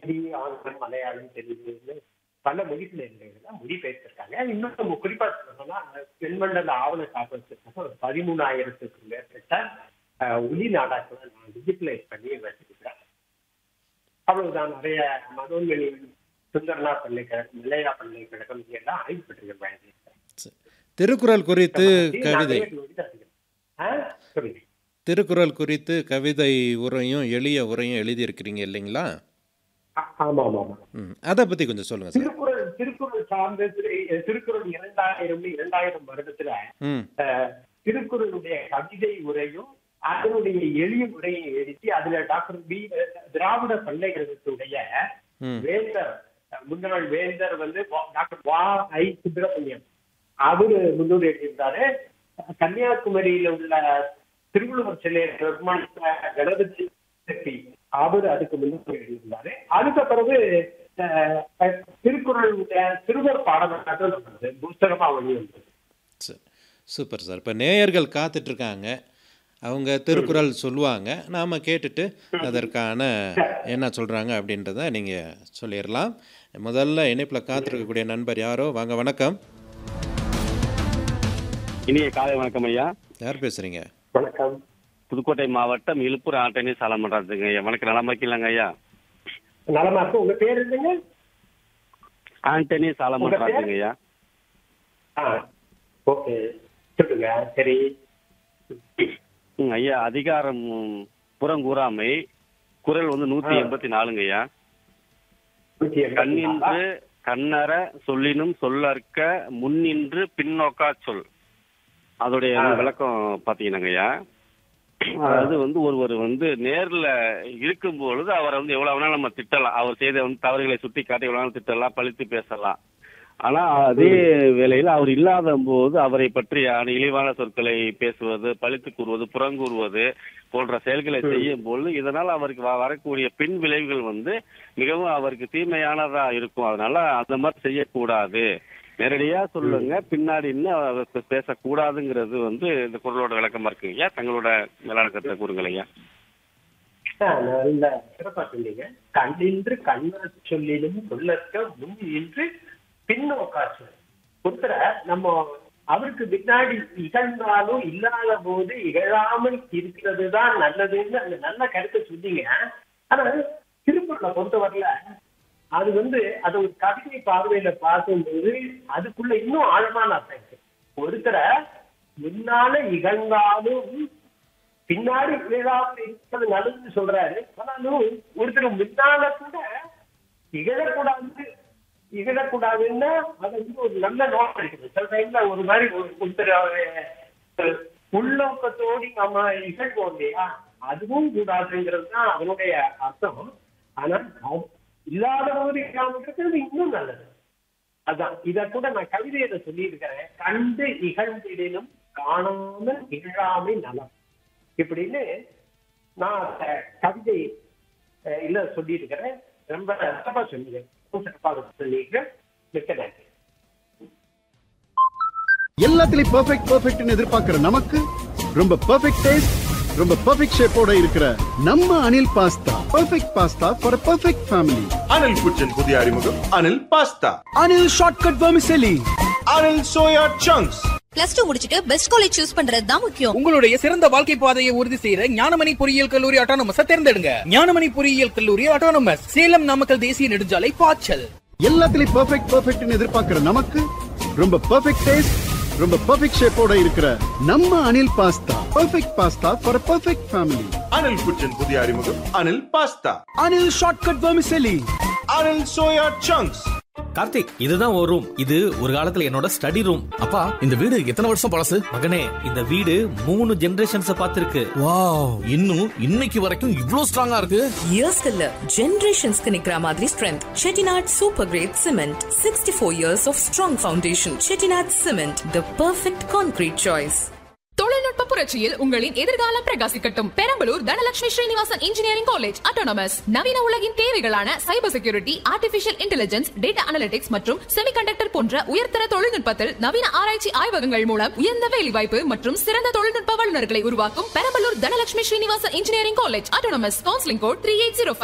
ஹிந்தி ஆங்கிலம் மலையாளம் தெலுங்குன்னு பல மொழிகளில் மொழிபெயர்த்திருக்காங்க இன்னும் நம்ம குறிப்பா சொல்லணும்னா தென்மண்டல ஆவண காப்பகத்துக்காக ஒரு பதிமூணாயிரத்துக்கு மேற்பட்ட அஹ், ஒலி நாடாக்களை நான் டிஜிட்டலைஸ் பண்ணி வச்சிருக்கிறேன் அவ்வளவுதான் நிறைய மனோன்மணி சுந்தரனா பல்கலைக்கழகம் நிலையா பல்கலைக்கழகம் இதெல்லாம் ஆய்வு பெற்றிருக்கேன் திருக்குறள் குறித்து கவிதை ஆ, சொல்லுங்க திருக்குறள் குறித்து கவிதை உரையும் எளிய உரையும் எழுதியிருக்கிறீங்க இல்லைங்களா ஆ- ஆமா ஆமா ஆமா ம் அதை பற்றி கொஞ்சம் சொல்லுங்கள் சார் திருக்குறள் திருக்குறள் சார்ந்த திரு- திருக்குறள் இரண்டாயிரம் இரண்டாயிரம் வருடத்துல ம் அஹ், திருக்குறளுடைய கவிதை உரையும் அதனுடைய எளிய உரையை எழுதி அதுல டாக்டர் பி திராவிட பல்கலைக்கழகத்துடைய ம் வேந்தர் முன்னாள் வேந்தர் வந்து வா- டாக்டர் வா ஐ சுப்பிரமணியம் அவரு முன்னூறு எழுதியிருந்தாரு கன்னியாகுமரியில உள்ள திருவள்ளுவர் சிலையை நிர்மாணித்த கணபதி செட்டி அவர் அதுக்கு முன்னூறு எழுதியிருந்தாரு அதுக்கு பிறகு அஹ், அஹ், திருக்குறளுடைய சிறுவர் பாடமாக நமக்கு புஸ்தகமா வெளிவந்தது சரி சூப்பர் சார் இப்போ நேயர்கள் காத்துட்ருக்காங்க அவங்க திருக்குறள் சொல்லுவாங்க நாம் கேட்டுட்டு அதற்கான என்ன சொல்கிறாங்க அப்படின்றத நீங்கள் சொல்லிடலாம் முதல்ல இணைப்பில் காத்திருக்கக்கூடிய நண்பர் யாரோ வாங்க வணக்கம் இனிய காலை வணக்கம் ஐயா யார் பேசுகிறீங்க வணக்கம் புதுக்கோட்டை மாவட்டம் இழுப்பூர் ஆண்டனி சாலமன்றதுங்க ஐயா வணக்கம் நலமா இருக்கீங்களாங்க ஐயா நலமா இருக்கு உங்க பேர் இருந்துங்க ஆண்டனி சாலமன்றதுங்க ஐயா ஆ ஓகே சொல்லுங்க சரி ம், ஐயா அதிகாரம் புறங்கூறாமை குரல் வந்து நூத்தி ஆ. எண்பத்தி நாலுங்க ஐயா நூத்தி எண்பத்தி நாலா? கண்ணின்று கண்ணற சொல்லினும் சொல்லற்க முன்னின்று பின்னோக்கா சொல் அதோடைய ஆ. விளக்கம் பாத்தீங்கன்னாங்க ஐயா அதாவது வந்து ஒருவர் வந்து நேர்ல இருக்கும் பொழுது அவரை வந்து எவ்வளவு வேணாலும் நம்ம திட்டலாம் அவர் செய்த வந்து தவறுகளை சுட்டி காட்டி எவ்வளவு வேணாலும் திட்டலாம் பழித்து பேசலாம் ஆனா அதே வேளையில் அவர் இல்லாத போது அவரை பற்றியான இழிவான சொற்களை பேசுவது பழித்து கூறுவது புறங்கூறுவது போன்ற செயல்களை செய்யும் பொழுது இதனால் அவருக்கு வ- வரக்கூடிய பின் விளைவுகள் வந்து மிகவும் அவருக்கு தீமையானதா இருக்கும் அதனால அந்த மாதிரி செய்யக்கூடாது நேரடியா சொல்லுங்க பின்னாடி இன்னும் அவர் பே- பேசக்கூடாதுங்கிறது வந்து இந்த குரலோட விளக்கமா இருக்குங்க ஐயா தங்களோட மேலான கருத்தை கூறுங்கள் ஐயா ஆ, நல்ல சிறப்பா சொன்னீங்க கண்ணின்று கண்ண சொல்லிலும் சொல்லற்க முன் நின்று பின்னோக்கா சொல் ஒருத்தர நம்ம அவருக்கு பின்னாடி இகழ்ந்தாலும் இல்லாத போது இகழாமல் இருக்கிறது தான் நல்லதுன்னு அந்த நல்ல கருத்தை சொன்னீங்க ஆனா திருக்குறளை பொறுத்தவரையில அது வந்து அது ஒரு கவிதை பார்வையில பார்க்கும்போது அதுக்குள்ள இன்னும் ஆழமான அர்த்தம் இருக்கு ஒருத்தரை முன்னால இகழ்ந்தாலும் பின்னாடி இகழாமல் இருக்கிறது நல்லதுன்னு சொல்றாரு ஆனாலும் ஒருத்தர் முன்னால கூட இகழக்கூடாது இகழக்கூடாதுன்னா அது வந்து ஒரு நல்ல நோக்கம் இருக்குது சில டைம்ல ஒரு மாதிரி ஒரு- ஒருத்தர் அஹ், உள்நோக்கத்தோடு நம்ம இகழ்வோம் இல்லையா அதுவும் கூடாதுங்கிறது தான் அதனுடைய அர்த்தம் ஆனா அது இல்லாத போது இல்லாமல் இருக்கிறது இன்னும் நல்லது அதான் இத கூட நான் கவிதையில சொல்லியிருக்கிறேன் கண்டு இகழ்ந்திடனும் காணாமல் இகழாமை நலம் இப்படின்னு நான் அந்த கவிதை அஹ், இல்ல சொல்லியிருக்கிறேன் ரொம்ப சிறப்பா சொன்னீங்க ரொம்ப சிறப்பாக சொல்லியிருக்கேன் மிக்க நன்றி எல்லாத்துலயும் பெர்ஃபெக்ட் பெர்ஃபெக்ட்னு எதிர்பார்க்கிற நமக்கு ரொம்ப பெர்ஃபெக்ட் டேஸ்ட் ரொம்ப பெர்ஃபெக்ட் ஷேப்போட இருக்கிற நம்ம Anil pasta perfect pasta for perfect family Anil kitchen புதிய அறிமுகம் Anil pasta Anil shortcut vermicelli Anil soya chunks plus two முடிச்சிட்டு பெஸ்ட் காலேஜ் சூஸ் பண்றது தான் முக்கியம் உங்களுடைய சிறந்த வாழ்க்கை பாதையை உறுதி செய்யற ஞானமணி பொறியியல் கல்லூரி ஆட்டோனமஸ் தேர்ந்தெடுங்க ஞானமணி பொறியியல் கல்லூரி ஆட்டோனமஸ் சேலம் நாமக்கல் தேசிய நெடுஞ்சாலை பாய்ச்சல் எல்லாத்துலயும் பெர்ஃபெக்ட் பெர்ஃபெக்ட்னு எதிர்பார்க்கிற நமக்கு ரொம்ப பெர்ஃபெக்ட் டேஸ்ட் ரொம்ப பெர்ஃபெக்ட் ஷேப்போட இருக்கிற நம்ம Anil pasta perfect pasta for perfect family Anil kitchen புதிய அறிமுகம் Anil pasta Anil shortcut vermicelli Anil soya chunks Karthik இதுதான் ஒரு ரூம் இது ஒரு காலத்துல என்னோட ஸ்டடி ரூம் அப்பா இந்த வீடு எத்தனை வருஷம் பழசு மகனே இந்த வீடு மூணு ஜெனரேஷன்ஸ் பார்த்திருக்கு வாவ் இன்னும் இன்னைக்கு வரைக்கும் இவ்ளோ ஸ்ட்ராங்கா இருக்கு இயர்ஸ்க்கு இல்ல ஜெனரேஷன்ஸ்க்கு நிக்கிற மாதிரி strength Chettinad super grade cement sixty four years of strong foundation Chettinad cement the perfect concrete choice தொழில்நுட்ப புரட்சியில் உங்களின் எதிர்காலம் பிரகாசிக்கட்டும் Perambalur Dhanalakshmi Srinivasan engineering college autonomous நவீன உலகின் தேவைகளான cyber security artificial intelligence data analytics மற்றும் செமிகண்டக்டர் போன்ற உயர்தர தொழில்நுட்பத்தில் நவீன ஆராய்ச்சி ஆய்வகங்கள் மூலம் உயர்ந்த வேலைவாய்ப்பு மற்றும் சிறந்த தொழில்நுட்ப வல்லுநர்களை உருவாக்கும் Perambalur Dhanalakshmi Srinivasan engineering college autonomous counselling code three eight zero